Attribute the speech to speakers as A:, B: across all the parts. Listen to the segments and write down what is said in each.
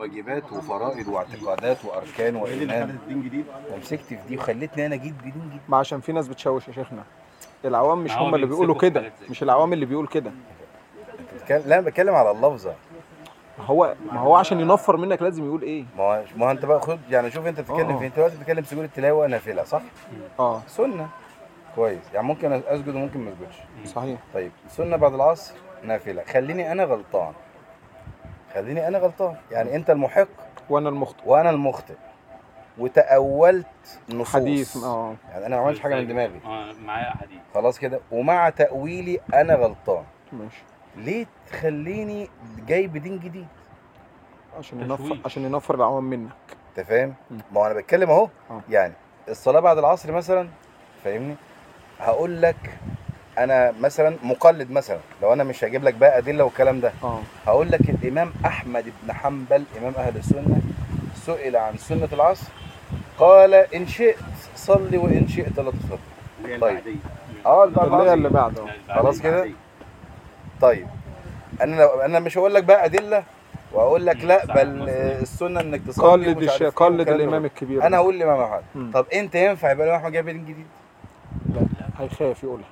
A: واجبات وفرائض واعتقادات واركان
B: هي دي اللي
A: وايمان
B: خلت الدين جديد
A: ومسكت في دي وخلتني انا جيت بدين جديد
C: ما عشان في ناس بتشوش يا شيخنا العوام مش
D: العوام
C: هم اللي بيقولوا
D: بيمسكوا في
C: كده
D: حاجات زي
C: مش العوام اللي بيقول كده
A: بتكلم- لا أنا بتكلم على اللفظه
C: ما هو ما هو عشان ينفر منك لازم يقول ايه
A: ما هو ما هو انت بقى خد يعني شوف انت بتتكلم
C: آه.
A: فين انت دلوقتي بتتكلم سجود التلاوه نافله صح؟
C: اه
A: سنه كويس يعني ممكن اسجد وممكن ما اسجدش
C: صحيح
A: طيب سنه بعد العصر نافله خليني انا غلطان خليني انا غلطان يعني انت المحق
C: وانا المخطئ
A: وانا المخطئ وتأولت نصوص
C: حديث اه
A: يعني انا ما عملتش حاجه من دماغي
D: اه معايا احاديث
A: خلاص كده ومع تأويلي انا غلطان
C: ماشي
A: ليه تخليني جاي بدين جديد
C: عشان ينفر
D: تشويش.
C: عشان ينفر العوام منك
A: انت فاهم
C: مم.
A: ما هو انا بتكلم اهو
C: آه.
A: يعني الصلاه بعد العصر مثلا فاهمني هقول لك انا مثلا مقلد مثلا لو انا مش هجيب لك بقى ادله والكلام ده
C: اه
A: هقول لك الامام احمد بن حنبل امام اهل السنه سئل عن سنه العصر قال ان شئت صلي وان شئت لا تصلي
B: اللي هي
A: طيب.
B: البعدية.
A: اه
C: اللي هي
A: البعض
C: اللي بعده
A: خلاص كده
B: البعدية.
A: طيب انا لو انا مش هقول لك بقى ادله واقول لك لا بل آه، السنه انك تصلي
C: قلد
A: ومش
C: الش...
A: عارف إيه
C: قلد
A: والكلام ده.
C: الامام الكبير
A: انا هقول لامام احمد
C: مم.
A: طب انت ينفع يبقى الامام احمد جايب دين جديد
C: لا هيخاف يقولها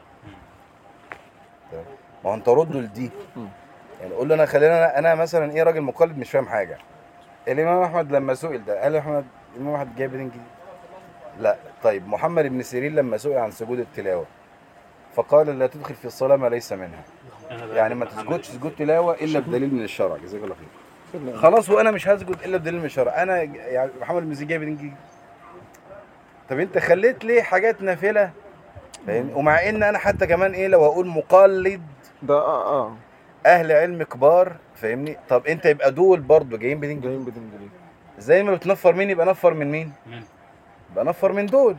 A: ما هو انت رده لدي
C: مم.
A: يعني قول له انا خلينا انا, أنا مثلا ايه راجل مقلد مش فاهم حاجه الامام احمد لما سئل ده قال احمد الامام احمد جايب دين جديد لا طيب محمد بن سيرين لما سئل عن سجود التلاوه فقال لا تدخل في الصلاه ما ليس منها
D: أنا بقى
A: يعني ما
D: محمد.
A: تسجدش سجود تلاوه الا بدليل من الشرع جزاك الله خير
C: سلم.
A: خلاص وانا مش هسجد الا بدليل من الشرع انا يعني محمد بن سيرين جايب دين جديد طب انت خليت ليه حاجات نافله فاهم ومع ان انا حتى كمان ايه لو هقول مقلد
C: ده اه اه
A: اهل علم كبار فاهمني طب انت يبقى دول برضه جايين بدين جديد
C: جايين بدين جديد
A: زي ما بتنفر مين يبقى نفر من مين
D: من
A: يبقى نفر من دول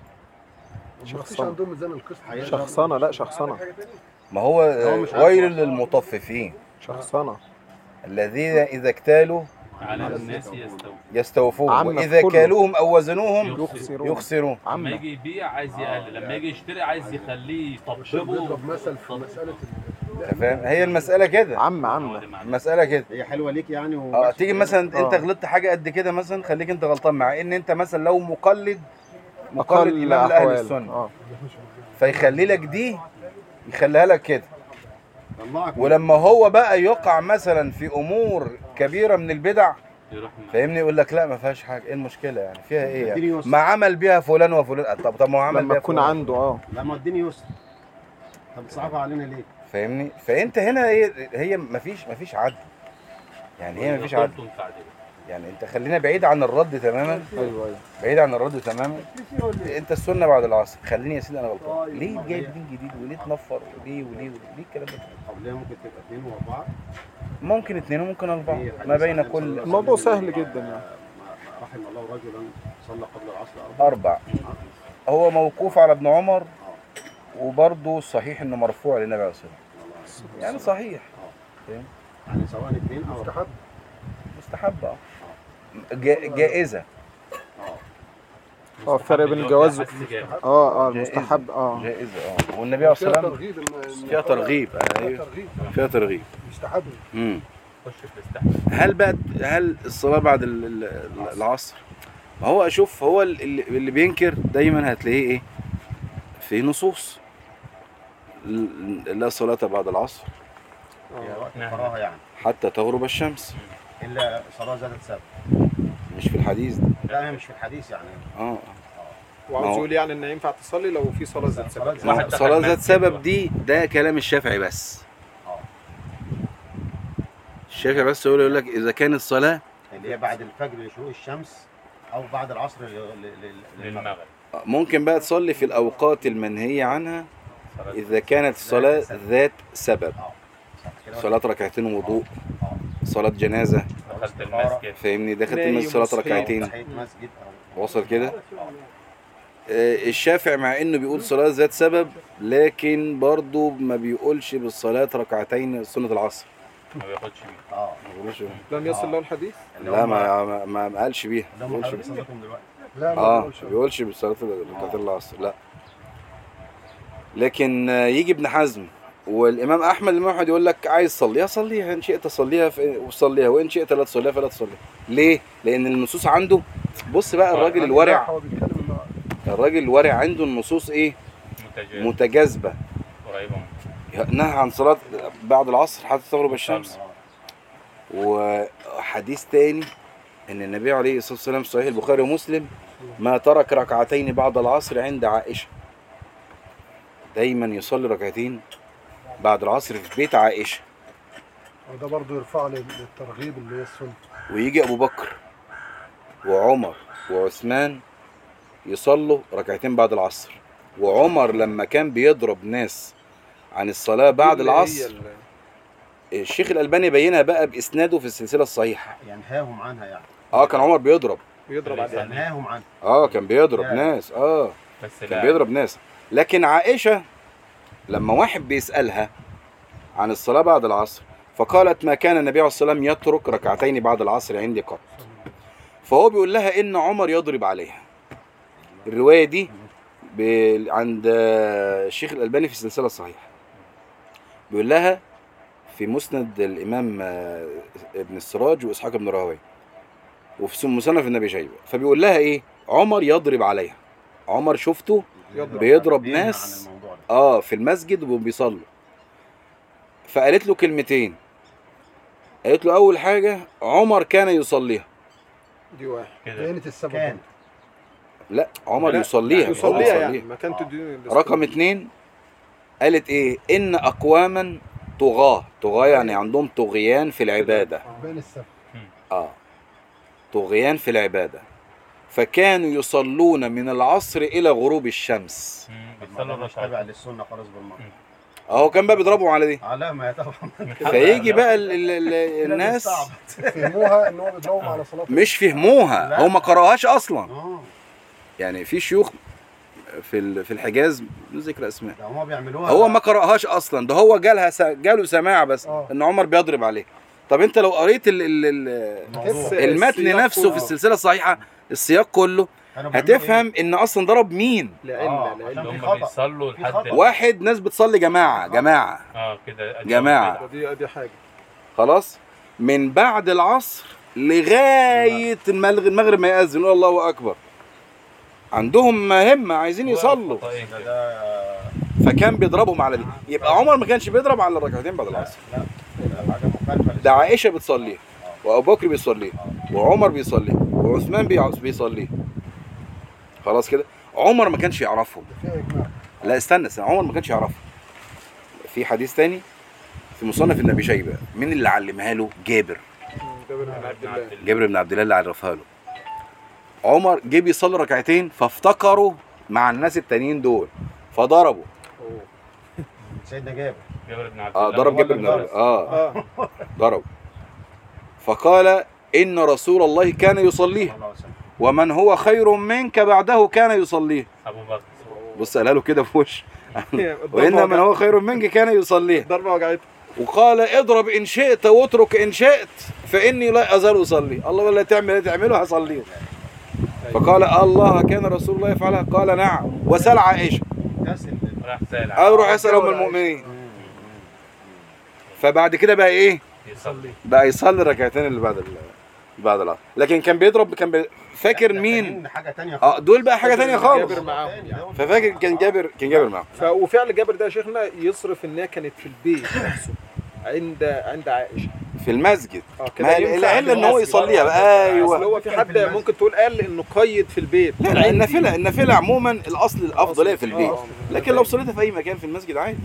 C: شخصنة
E: عندهم ميزان القسط
C: شخصنة لا شخصنة
A: ما هو
B: هو مش عارف
A: ويل
B: أصلاً.
A: للمطففين
C: شخصنة
A: الذين اذا اكتالوا
D: على الناس يستوي
A: يستوفون
C: عم
A: واذا
C: كله.
A: كالوهم او وزنوهم
C: يخسرون
A: يخسرون
D: لما
C: عم
D: يجي يبيع عايز يقلل لما يجي يشتري عايز يخليه يطبطبه
E: بيضرب مثل في مسألة
A: انت فاهم هي المساله كده
C: عم عم
A: المساله كده
B: هي حلوه ليك يعني و...
A: اه تيجي مثلا انت
C: آه.
A: غلطت حاجه قد كده مثلا خليك انت غلطان مع ان انت مثلا لو مقلد مقلد
C: أقل
A: امام لاهل
C: أحوال
A: السنه
C: اه
A: فيخلي لك دي يخليها لك كده
B: طلعك من-
A: ولما هو بقى يقع مثلا في امور كبيره من البدع
D: يروح من-
A: فاهمني يقول لك لا ما فيهاش حاجه ايه المشكله يعني فيها ايه
B: اديني
A: يعني
B: يسر.
A: ما عمل بيها فلان وفلان طب طب ما هو عمل
C: لما
A: بيها
C: تكون
A: فلان.
C: عنده اه
B: لا ما اديني يسر طب تصعبها علينا ليه؟
A: فاهمني فانت هنا هي هي ما فيش ما فيش عدل يعني هي ما فيش عدل
D: قلتم تعديل.
A: يعني انت خلينا بعيد عن الرد تماما
C: ايوه ايوه
A: بعيد عن الرد تماما انت السنه بعد العصر خليني يا سيدي انا غلطان ليه جايب دين جديد وليه تنفر وليه وليه وليه ليه الكلام ده
B: طب ليه ممكن تبقى اثنين واربعه؟
A: ممكن اثنين وممكن اربعه
B: في
A: ما
B: حديث
A: بين
B: عن النبي صلى الله
A: كل
B: عليه
C: الموضوع
B: وسلم
C: سهل جدا يعني.
B: ما- رحم الله رجلا صلى قبل العصر اربعه
A: اربع هو موقوف على ابن عمر وبرضه صحيح انه مرفوع للنبي عليه الصلاه والسلام يعني صحيح
B: يعني سواء اثنين او
E: مستحب
A: مستحب اه جا- جائزه
C: اه الفرق بين
D: اللي هو
C: الجواز
D: فيها حس جامد.
C: اه اه
A: جائزة.
C: المستحب اه
A: جائزه اه والنبي عليه الصلاه والسلام
E: ترغيب الم-
A: فيها ترغيب
E: فيها
A: ايوه
E: ترغيب
A: فيها ترغيب
E: يستحب
A: امم
D: خش في الاستحسان
A: هل بقى هل الصلاه بعد ال- ال- العصر ما هو اشوف هو ال- اللي اللي بينكر دايما هتلاقيه ايه في نصوص ل- لا صلاه بعد العصر
B: هي وقت
D: نعم.
B: الكراهه يعني
A: حتى تغرب الشمس
B: الا صلاه ذات سبب
A: مش في الحديث ده
B: لا هي مش في الحديث يعني
A: اه
C: وعاوز
A: ما هو-
C: يقول يعني ان ينفع تصلي لو في صلاه ذات سبب
B: صلاة
A: ما
D: واحد
A: هو
D: دخل
A: صلاه ذات
D: مسجد
A: سبب
D: و-
A: دي ده كلام الشافعي بس
B: اه
A: الشافعي بس هو اللي يقول لك اذا كان الصلاه
B: اللي هي بعد الفجر لشروق الشمس او بعد العصر ل- ل- ل- للمغرب
D: للمغرب
A: ممكن بقى تصلي في الاوقات المنهيه عنها
D: صلاة
A: اذا كانت الصلاه ذات سبب
B: اه صح كده
A: صلاه ركعتين وضوء
B: اه
A: صلاه جنازه
D: دخلت المسجد
A: فاهمني دخلت
C: نايم
A: المسجد صلاه
C: وصحيت.
A: ركعتين
B: تحيه مسجد او
A: وصل كده آه، الشافعي مع انه بيقول صلاه ذات سبب لكن برضه ما بيقولش بالصلاه ركعتين سنه العصر
D: ما بياخدش بيه
B: اه
A: ما بيقولش
C: لم يصل له الحديث
B: اللي
A: لا
B: هم-
A: ما ما, ما ما قالش بيها
B: اللي
A: ما
B: هم
A: بيقولش
B: حضرتك
A: بيها.
B: صلاتهم دلوقتي
E: لا ما
A: اه
E: بقولش
A: ما بيقولش بالصلاه ركعتين العصر لا لكن آه، يجي ابن حزم والامام احمد الامام احمد يقول لك عايز صليها صليها ان شئت صليها ف- وصليها وان شئت لا تصليها فلا تصليها ليه لان النصوص عنده بص بقى الراجل الورع
E: هو بيتكلم إنه
A: الراجل الورع عنده النصوص ايه
D: متجاوز
A: متجاذبه
D: قريبه
A: نهى عن صلاه بعد العصر حتى تغرب الشمس وحديث تاني ان النبي عليه الصلاه والسلام في صحيح البخاري ومسلم ما ترك ركعتين بعد العصر عند عائشه دايما يصلي ركعتين بعد العصر في بيت عائشه
E: وده برضه يرفع لي للترغيب اللي هي السنه
A: ويجي ابو بكر وعمر وعثمان يصلوا ركعتين بعد العصر وعمر لما كان بيضرب ناس عن الصلاه بعد
C: اللي هي
A: العصر
C: ال-
A: الشيخ الالباني بينها بقى باسناده في السلسله الصحيحه
B: ينهاهم عنها يعني
A: اه كان عمر بيضرب
C: بيضرب عليها
B: ينهاهم عنها
A: اه كان بيضرب
B: يا.
A: ناس اه
D: بس
A: كان
D: لا
A: بيضرب ناس لكن عائشه لما واحد بيسالها عن الصلاه بعد العصر فقالت ما كان النبي عليه الصلاه والسلام يترك ركعتين بعد العصر عندي قط فهو بيقول لها ان عمر يضرب عليها الروايه دي ب- عند آه، الشيخ الالباني في السلسله الصحيحه بيقول لها في مسند الامام آه، ابن السراج واسحاق بن راهويه وفي مصنف النبي شيبه فبيقول لها ايه عمر يضرب عليها عمر شفته
C: يضرب.
A: بيضرب
B: بينهى عن
A: ناس
B: الموضوع ده
A: اه في المسجد وبيصلوا فقالت له كلمتين قالت له اول حاجه عمر كان يصليها
C: دي واحد
D: كده
E: بينت السبب
B: كان
A: لا عمر
C: لا،
A: يصليها
C: يصليها
A: هو
C: يعني ما كان تدي
A: رقم اتنين قالت ايه ان اقواما طغاة طغاة يعني عندهم طغيان في العبادة
E: بين السبب
A: اه طغيان في العبادة فكانوا يصلون من العصر الى غروب الشمس
D: مم،
B: طب
D: بتصلي
B: ما ده مش تابع
D: ركعتين
B: للسنه خالص بالمره
A: اهو كان بقى بيضربهم على دي
B: اه لا ما هي طبعا
A: فيجي بقى ال ال ال الناس
B: صعب.
E: فهموها ان هو بيضربهم على صلاه
A: مش فهموها
B: لا.
A: هم ما قرأوهاش اصلا
B: اه
A: يعني في شيوخ في ال- في الحجاز بدون ذكر اسماء
B: ده هما بيعملوها
A: هو ما قرأهاش اصلا ده هو جالها س- جاله سماع بس
E: آه.
A: ان عمر بيضرب عليه طب انت لو قريت ال ال ال
B: الموضوع.
A: المتن
C: السياق
A: نفسه
C: كله.
A: في السلسله الصحيحه السياق كله
B: كانوا بيعملوا
A: هتفهم ان اصلا ضرب مين
C: لعلم
B: آه،
C: لعلم
B: عشان
D: اللي
B: في
D: هم
B: خطأ.
D: بيصلوا
B: في
D: لحد
B: خطأ.
A: واحد ناس بتصلي جماعه جماعه
D: اه كده أدي
A: جماعة.
D: واحد.
C: دي دي حاجه
A: خلاص من بعد العصر لغايه المغرب المغرب ما يأذن يقول الله اكبر عندهم مهمه عايزين يصلوا
D: خطأين
B: ده
D: كده.
B: ده
A: فكان بيضربهم على دي يبقى عمر ما كانش بيضرب على الركعتين بعد العصر
B: لا ده حاجه مخالفه
A: ده
B: للسنة.
A: عائشه بتصليها وابو بكر بيصليها وعمر بيصليها وعثمان بيع- بيصليها خلاص كده عمر ما كانش يعرفهم
E: فيها اجماع
A: لا استنى استنى عمر ما كانش يعرفهم في حديث تاني في مصنف النبي شيبه مين اللي علمها له جابر
C: جابر بن عبد
D: ابن
C: الله
D: عبد الله.
A: جابر بن عبد الله اللي عرفها له عمر جه بيصلي ركعتين فافتكروا مع الناس التانيين دول فضربوا
C: أوه.
B: سيدنا جابر
D: جابر بن عبد
A: اه
D: الله
A: ضرب
B: هو
A: جابر
B: اللي
A: بن عبد
B: ضرب.
A: اه
C: اه
A: ضرب فقال ان رسول الله كان يصليه
B: صلى الله عليه وسلم
A: ومن هو خير منك بعده كان يصليه
D: ابو بكر
A: بص قالها له كده في وش
C: الضربة
A: وان من
C: وجعت-
A: هو خير منك كان يصليه
C: الضربه وجعته
A: وقال اضرب ان شئت واترك ان شئت فاني لا ازال اصلي الله ولا تعمل اللي تعمله هصليه فقال الله كان رسول الله يفعلها قال نعم وسال عائشه
B: تسل
D: راح سال
A: قال روح اسال ام المؤمنين فبعد كده بقى ايه
D: يصلي
A: بقى يصلي الركعتين اللي بعد ال- بعد العصر لكن كان بيضرب كان بي... فاكر مين
B: حاجه تانية
A: اه دول بقى حاجه تانية خالص
C: جابر معاهم يعني.
A: ففاكر كان جابر كان جابر معاهم
C: ف... وفعل جابر ده يا شيخنا يصرف انها كانت في البيت نفسه عند عند عائشه
A: في المسجد
C: اه كده
A: ما
C: ينفع
A: العله ان هو
C: المسجد.
A: يصليها بقى
C: اصل
A: ايوه
C: هو في حد ممكن تقول قال انه قيد في البيت
A: لا لا النافله النافله عموما الاصل الافضليه في البيت
C: آه.
A: لكن لو صليتها في اي مكان في المسجد عادي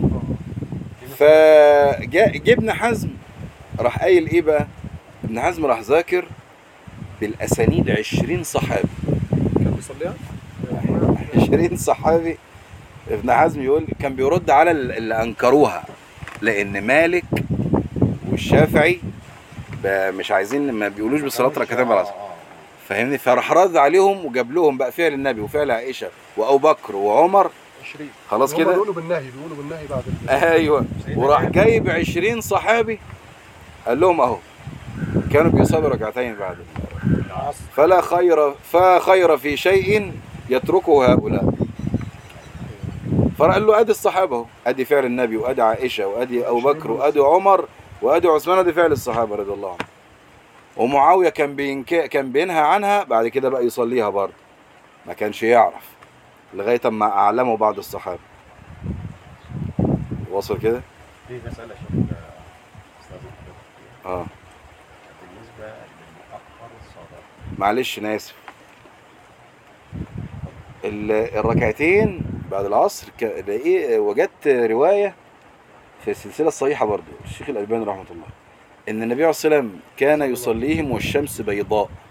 A: فجاء ابن حزم راح قايل ايه بقى ابن حزم راح ذاكر بالاسانيد 20 صحابي
C: كان بيصليها
A: 20 صحابي ابن حزم يقول كان بيرد على ال- اللي انكروها لان مالك والشافعي بقى مش عايزين ما بيقولوش بالصلاه ركعتين بعد العصر فاهمني فراح رد عليهم وجاب لهم بقى فعل النبي وفعل عائشه وابو بكر وعمر
C: 20
A: خلاص
E: هم
A: كده
E: بيقولوا بالنهي بيقولوا بالنهي بعد ال-
A: ايوه وراح جايب 20 صحابي قال لهم اهو كانوا بيصلوا ركعتين بعد
C: العصر
A: فلا خير فخير في شيء يتركه هؤلاء فقال له ادي الصحابه اهو ادي فعل النبي وادي عائشه وادي ابو بكر وادي عمر وادي عثمان ادي فعل الصحابه رضي الله عنهم ومعاويه كان بينك... كان بينهى عنها بعد كده بقى يصليها برضه ما كانش يعرف لغايه اما اعلمه بعض الصحابه واصل كده
B: في مساله شوف استاذ حضرتك
A: اه
B: بالنسبه لمؤخر الصلاه
A: معلش انا اسف ال- الركعتين بعد العصر ك- لقيه وجدت روايه في السلسله الصحيحه برضو الشيخ الالباني رحمه الله ان النبي عليه الصلاه والسلام كان يصليهم والشمس بيضاء